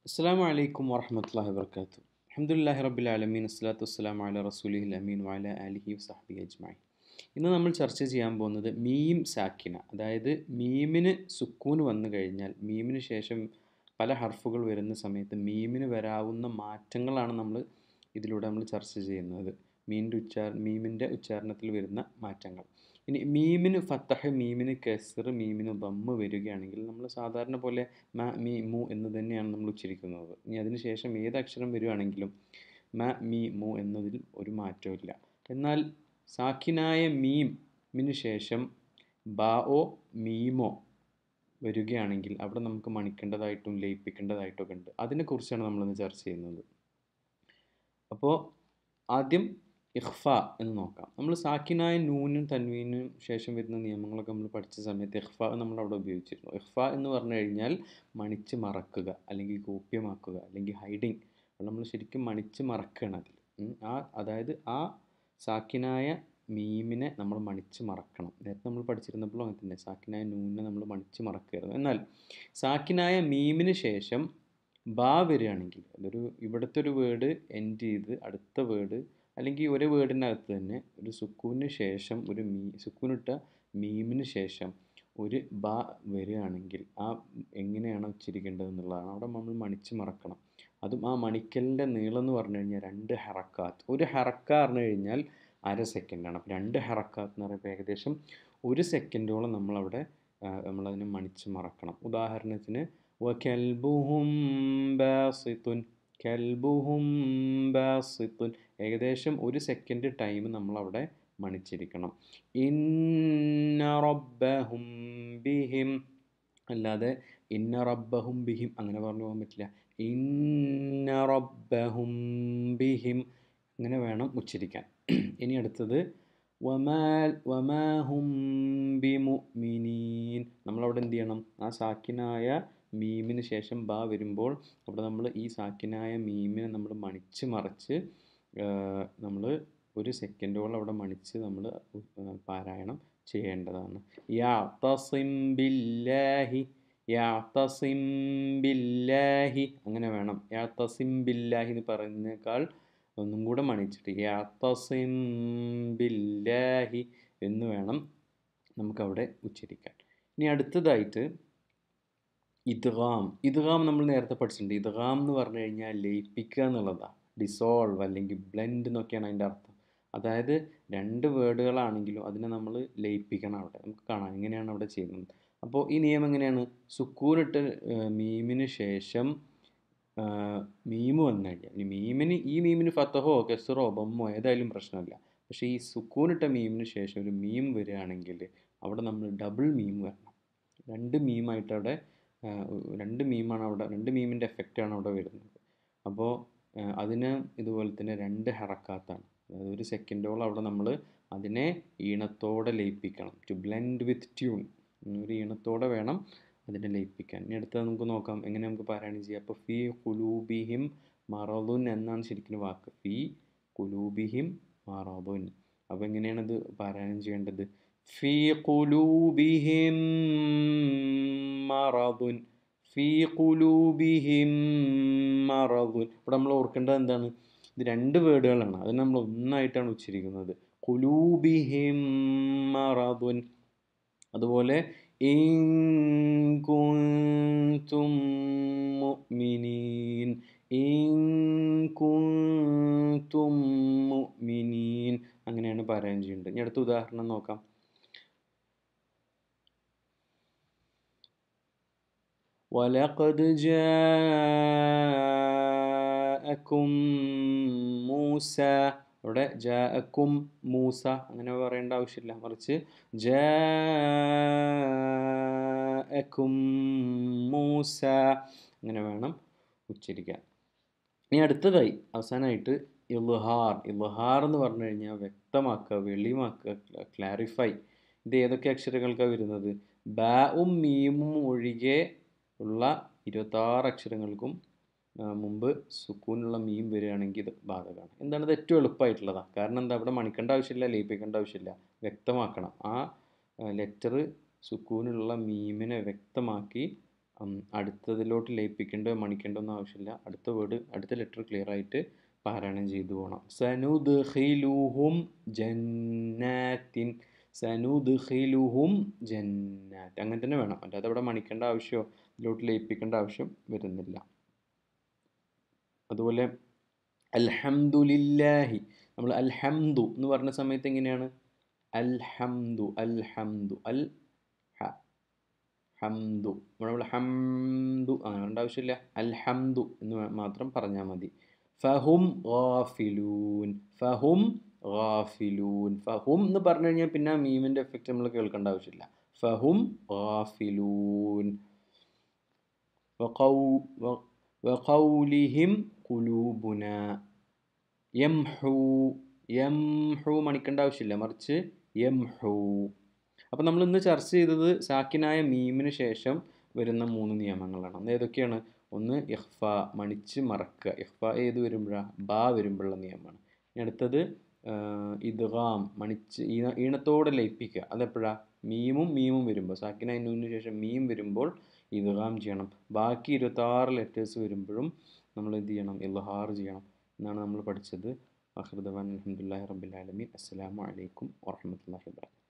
അസ്സാം വലൈക്കും വാഹമത്തല്ലാ വർക്കാത്തു അഹമ്മദില്ലാഹി റബ്ബിൽ ആലമീൻ അസ്സലാത്തു വസ്സലാം അല റസൂലിഹിൽ അമീൻ വാല അലിഹി സഹബി അജ്മായി ഇന്ന് നമ്മൾ ചർച്ച ചെയ്യാൻ പോകുന്നത് മീം സാക്കിന അതായത് മീമിന് സുക്കൂന് വന്നു കഴിഞ്ഞാൽ മീമിന് ശേഷം പല ഹർഫുകൾ വരുന്ന സമയത്ത് മീമിന് വരാവുന്ന മാറ്റങ്ങളാണ് നമ്മൾ ഇതിലൂടെ നമ്മൾ ചർച്ച ചെയ്യുന്നത് മീനിൻ്റെ ഉച്ചാര മീമിൻ്റെ ഉച്ചാരണത്തിൽ വരുന്ന മാറ്റങ്ങൾ ഇനി മീമിന് ഫത്തഹ് മീമിന് കെസർ മീമിന് ബമ്മ് വരികയാണെങ്കിൽ നമ്മൾ സാധാരണ പോലെ മ മീ മു എന്ന് തന്നെയാണ് നമ്മൾ ഉച്ചരിക്കുന്നത് ഇനി അതിന് ശേഷം ഏത് അക്ഷരം വരികയാണെങ്കിലും മ മീ മു എന്നതിൽ ഒരു മാറ്റമില്ല എന്നാൽ സാക്കിനായ മീമിന് ശേഷം ബാओ മീമോ വരികയാണെങ്കിൽ അവിടെ നമുക്ക് മണിക്കേണ്ടതായിട്ടും ലയിപ്പിക്കേണ്ടതായിട്ടും ഒക്കെ ഉണ്ട് അതിനെക്കുറിച്ചാണ് നമ്മളിന്ന് ചർച്ച ചെയ്യുന്നത് അപ്പോൾ ആദ്യം ഇഖ്ഫ എന്ന് നോക്കാം നമ്മൾ സാക്കിനായ നൂനും തൻവീനും ശേഷം വരുന്ന നിയമങ്ങളൊക്കെ നമ്മൾ പഠിച്ച സമയത്ത് ഇഖ്ഫ നമ്മൾ അവിടെ ഉപയോഗിച്ചിരുന്നു ഇഖ്ഫ എന്ന് പറഞ്ഞു കഴിഞ്ഞാൽ മണിച്ച് മറക്കുക അല്ലെങ്കിൽ ഗോപ്യമാക്കുക അല്ലെങ്കിൽ ഹൈഡിങ് നമ്മൾ ശരിക്കും മണിച്ച് മറക്കുകയാണ് അതിൽ ആ അതായത് ആ സാക്കിനായ മീമിനെ നമ്മൾ മണിച്ച് മറക്കണം നേരത്തെ നമ്മൾ പഠിച്ചിരുന്നപ്പോഴും അങ്ങനെ തന്നെ സാക്കിനായ നൂനിനെ നമ്മൾ മണിച്ച് മറക്കുകയായിരുന്നു എന്നാൽ സാക്കിനായ മീമിന് ശേഷം ബാ വരികയാണെങ്കിൽ അതൊരു ഇവിടുത്തെ ഒരു വേർഡ് എൻഡ് ചെയ്ത് അടുത്ത വേർഡ് അല്ലെങ്കിൽ ഒരു വേർഡിനകത്ത് തന്നെ ഒരു സുക്കൂന് ശേഷം ഒരു മീ സുക്കൂനിട്ട മീമിന് ശേഷം ഒരു ബ വരികയാണെങ്കിൽ ആ എങ്ങനെയാണ് ഉച്ചരിക്കേണ്ടത് എന്നുള്ളതാണ് അവിടെ നമ്മൾ മണിച്ച് മറക്കണം അതും ആ മണിക്കലിൻ്റെ നീളം എന്ന് പറഞ്ഞു കഴിഞ്ഞാൽ രണ്ട് ഹറക്കാത്ത് ഒരു ഹറക്ക പറഞ്ഞു കഴിഞ്ഞാൽ അര സെക്കൻഡാണ് അപ്പോൾ രണ്ട് ഹറക്കാത്ത് എന്ന് പറയുമ്പോൾ ഏകദേശം ഒരു സെക്കൻഡോളം നമ്മളവിടെ നമ്മളതിനെ മണിച്ച് മറക്കണം ഉദാഹരണത്തിന് വകൽബുഹും ബാസിത്തുൻ കൽബുഹും ബാസിത്തുൻ ഏകദേശം ഒരു സെക്കൻഡ് ടൈം നമ്മളവിടെ മണിച്ചിരിക്കണം ഇന്ന റബ്ബഹും ബിഹിം അല്ലാതെ ഇന്ന റബ്ബഹും ബിഹിം അങ്ങനെ പറഞ്ഞു പോകാൻ പറ്റില്ല ഇന്ന റബ്ബഹും ബിഹിം അങ്ങനെ വേണം ഉച്ചരിക്കാൻ ഇനി അടുത്തത് വമാൽ വമാഹും ബിമുഅ്മിനീൻ നമ്മളവിടെ എന്ത് ചെയ്യണം ആ സാക്കിനായ മീമിന് ശേഷം ബാ വരുമ്പോൾ അവിടെ നമ്മൾ ഈ സാക്കിനായ മീമിനെ നമ്മൾ മണിച്ച് മറച്ച് നമ്മൾ ഒരു സെക്കൻഡോളം അവിടെ മണിച്ച് നമ്മൾ പാരായണം ചെയ്യേണ്ടതാണ് യാത്തസിം ബില്ലാഹി യാത്തസിം ബില്ലാഹി അങ്ങനെ വേണം യാത്തസിം ബില്ലാഹി എന്ന് പറയുന്നേക്കാൾ ഒന്നും കൂടെ മണിച്ചിട്ട് യാത്തസിം ബില്ലാഹി എന്ന് വേണം നമുക്കവിടെ ഉച്ചരിക്കാൻ ഇനി അടുത്തതായിട്ട് ഇദ്ഗാം ഇദ്ഗാം നമ്മൾ നേരത്തെ പഠിച്ചിട്ടുണ്ട് ഇദ്ഗാം എന്ന് പറഞ്ഞു കഴിഞ്ഞാൽ ലയിപ്പിക്കുക എന്നുള്ളതാണ് ഡിസോൾവ് അല്ലെങ്കിൽ ബ്ലെൻഡ് എന്നൊക്കെയാണ് അതിൻ്റെ അർത്ഥം അതായത് രണ്ട് വേർഡുകളാണെങ്കിലും അതിനെ നമ്മൾ ലയിപ്പിക്കണം അവിടെ നമുക്ക് കാണാം എങ്ങനെയാണ് അവിടെ ചെയ്യുന്നത് അപ്പോൾ ഈ നിയമം എങ്ങനെയാണ് സുക്കൂനിട്ട് മീമിന് ശേഷം മീമ് വന്നു കഴിഞ്ഞാൽ ഇനി മീമിന് ഈ മീമിന് ഫത്തഹോ കെസറോ ബമ്മോ ഏതായാലും പ്രശ്നമില്ല പക്ഷേ ഈ സുക്കൂനിട്ട മീമിന് ശേഷം ഒരു മീം വരികയാണെങ്കിൽ അവിടെ നമ്മൾ ഡബിൾ മീം വരണം രണ്ട് മീമായിട്ട് അവിടെ രണ്ട് മീമാണ് അവിടെ രണ്ട് മീമിൻ്റെ എഫക്റ്റാണ് അവിടെ വരുന്നത് അപ്പോൾ അതിന് ഇതുപോലെ തന്നെ രണ്ട് ഹറക്കാത്താണ് അതായത് ഒരു സെക്കൻഡോളം അവിടെ നമ്മൾ അതിനെ ഈണത്തോടെ ലയിപ്പിക്കണം ടു ബ്ലെൻഡ് വിത്ത് ട്യൂൺ ഒരു ഈണത്തോടെ വേണം അതിനെ ലയിപ്പിക്കാൻ ഇനി അടുത്തത് നമുക്ക് നോക്കാം എങ്ങനെ നമുക്ക് പാരായണം ചെയ്യാം അപ്പോൾ ഫി കുലൂബിഹിം മറദുൻ എന്നാണ് ശരിക്കും വാക്ക് ഫി കുലൂബിഹിം മറദുൻ അപ്പോൾ എങ്ങനെയാണത് പാരായണം ചെയ്യേണ്ടത് ഫി കുലൂബിഹിം മറദുൻ ഫി കുലൂബിഹിം മറദുൻ ഇവിടെ നമ്മൾ ഓർക്കേണ്ടത് എന്താണ് ഇത് രണ്ട് വേർഡുകളാണ് അത് നമ്മൾ ഒന്നായിട്ടാണ് ഉച്ചരിക്കുന്നത് കുലൂബിഹിം മറദുൻ അതുപോലെ ഇൻകുന്തും മുഅ്മിനീൻ ഇൻകുന്തും മുഅ്മിനീൻ അങ്ങനെയാണ് പാരായണം ചെയ്യേണ്ടത് ഇനി അടുത്ത ഉദാഹരണം നോക്കാം ولقد جاءكم موسى ഇവിടെ ജാഅക്കും മൂസ അങ്ങനെ പറയേണ്ട ആവശ്യമില്ല മറിച്ച് ജാഅക്കും മൂസ അങ്ങനെ വേണം ഉച്ചരിക്കാൻ ഇനി അടുത്തതായി അവസാനമായിട്ട് ഇൽഹാർ ഇൽഹാർ എന്ന് പറഞ്ഞു കഴിഞ്ഞാൽ വ്യക്തമാക്കുക വെളിമാക്കുക ക്ലാരിഫൈ ഇത് ഏതൊക്കെ അക്ഷരങ്ങൾക്കാണ് വരുന്നത് ബാവും മീമും ഒഴികെ ഉള്ള ഇരുപത്താറ് അക്ഷരങ്ങൾക്കും മുമ്പ് സുക്കൂനുള്ള മീം വരികയാണെങ്കിൽ ഇത് ബാധകമാണ് എന്താണ് ഇത് ഏറ്റവും എളുപ്പമായിട്ടുള്ളതാണ് കാരണം എന്താ അവിടെ മണിക്കേണ്ട ആവശ്യമില്ല ലയിപ്പിക്കേണ്ട ആവശ്യമില്ല വ്യക്തമാക്കണം ആ ലെറ്റർ സുക്കൂനുള്ള മീമിനെ വ്യക്തമാക്കി ഉം, അടുത്തതിലോട്ട് ലയിപ്പിക്കേണ്ടോ മണിക്കേണ്ടോ ഒന്നും ആവശ്യമില്ല അടുത്ത വേർഡ് അടുത്ത ലെറ്റർ ക്ലിയർ ആയിട്ട് പാരായണം ചെയ്തു പോകണം സനുദ്ഖിലുഹും ജന്നാത്തിൻ സനുദ്ഖിലുഹും ജന്നാത്ത് അങ്ങനെ തന്നെ വേണം അല്ലാതെ അവിടെ മണിക്കേണ്ട ആവശ്യമോ ഇതിലോട്ട് ലയിപ്പിക്കേണ്ട ആവശ്യം വരുന്നില്ല അതുപോലെ അൽഹംദുലില്ലാഹി നമ്മൾ അൽഹംദു എന്ന് പറഞ്ഞ സമയത്ത് എങ്ങനെയാണ് അൽഹംദു അൽഹംദു അൽ ഹ ഹംദു ഇവിടെ നമ്മൾ ഹംദു അങ്ങനെ പറയേണ്ട ആവശ്യമില്ല അൽഹംദു എന്ന് വേ- മാത്രം പറഞ്ഞാൽ മതി ഫഹും ഗാഫിലൂൻ ഫഹും ഗാഫിലൂൻ ഫഹും എന്ന് പറഞ്ഞു കഴിഞ്ഞാൽ പിന്നെ ആ മീമിൻ്റെ എഫക്റ്റ് നമ്മൾ കേൾക്കേണ്ട ആവശ്യമില്ല ഫഹും ഗാഫിലൂൻ وقو- و- وقولهم قلوبنا യംഹു യംഹു മണിക്കേണ്ട ആവശ്യമില്ല മറിച്ച് യംഹു അപ്പോൾ നമ്മൾ ഇന്ന് ചർച്ച ചെയ്തത് സാക്കിനായ മീമിന് ശേഷം വരുന്ന മൂന്ന് നിയമങ്ങളാണ് അന്ന് ഏതൊക്കെയാണ് ഒന്ന് ഇഹ്ഫ മണിച്ച് മറക്കുക ഇഹ്ഫ ഏത് വരുമ്പോഴാണ് ബാ വരുമ്പോഴുള്ള നിയമമാണ് ഇനി അടുത്തത് ഇദ്ഗാം മണിച്ച് ഈണ ഈണത്തോടെ ലയിപ്പിക്കുക അതെപ്പോഴാണ് മീമും മീമും വരുമ്പോൾ സാക്കിനായ നൂനിന് ശേഷം മീം വരുമ്പോൾ ഇദ്ഗാം ചെയ്യണം ബാക്കി ഇരുപത്താറ് ലെറ്റേഴ്സ് വരുമ്പോഴും നമ്മൾ എന്ത് ചെയ്യണം ഇൽഹാർ ചെയ്യണം എന്നാണ് നമ്മൾ പഠിച്ചത് അഹ്റദവാൻ അലഹമുല്ലാ റബ്ബുലാലമീൻ അസ്സലാമു അലൈക്കും വറഹമത്തല്ലാഹി വാബർക്കാത്തു